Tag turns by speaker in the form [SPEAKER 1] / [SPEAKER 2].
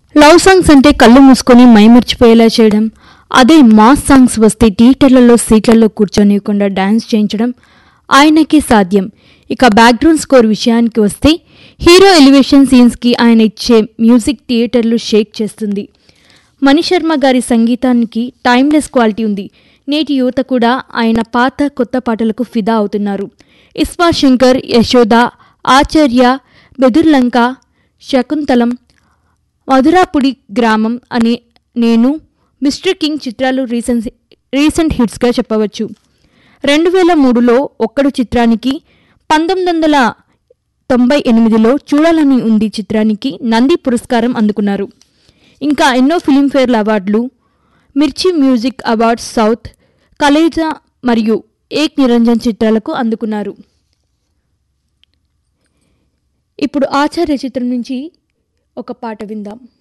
[SPEAKER 1] love songs అంటే కళ్ళు మూసుకొని మైమర్చిపోయేలా చేయడం అదే మాస్ సాంగ్స్ వస్తే థియేటర్లలో సీట్లలో కూర్చొనివ్వకుండా డ్యాన్స్ చేయించడం ఆయనకే సాధ్యం ఇక బ్యాక్గ్రౌండ్ స్కోర్ విషయానికి వస్తే హీరో ఎలివేషన్ సీన్స్కి ఆయన ఇచ్చే మ్యూజిక్ థియేటర్లు షేక్ చేస్తుంది మణిశర్మ గారి సంగీతానికి టైమ్లెస్ క్వాలిటీ ఉంది నేటి యువత కూడా ఆయన పాత కొత్త పాటలకు ఫిదా అవుతున్నారు ఇస్మా శంకర్ యశోద ఆచార్య బెదుర్లంక శకుంతలం మధురాపుడి గ్రామం అనే నేను మిస్టర్ కింగ్ చిత్రాలు రీసెంట్ రీసెంట్ హిట్స్గా చెప్పవచ్చు రెండు వేల మూడులో ఒక్కడు చిత్రానికి పంతొమ్మిది వందల తొంభై ఎనిమిదిలో చూడాలని ఉంది చిత్రానికి నంది పురస్కారం అందుకున్నారు ఇంకా ఎన్నో ఫిలింఫేర్ అవార్డులు మిర్చి మ్యూజిక్ అవార్డ్స్ సౌత్ కలేజా మరియు ఏక్ నిరంజన్ చిత్రాలకు అందుకున్నారు ఇప్పుడు ఆచార్య చిత్రం నుంచి ఒక పాట విందాం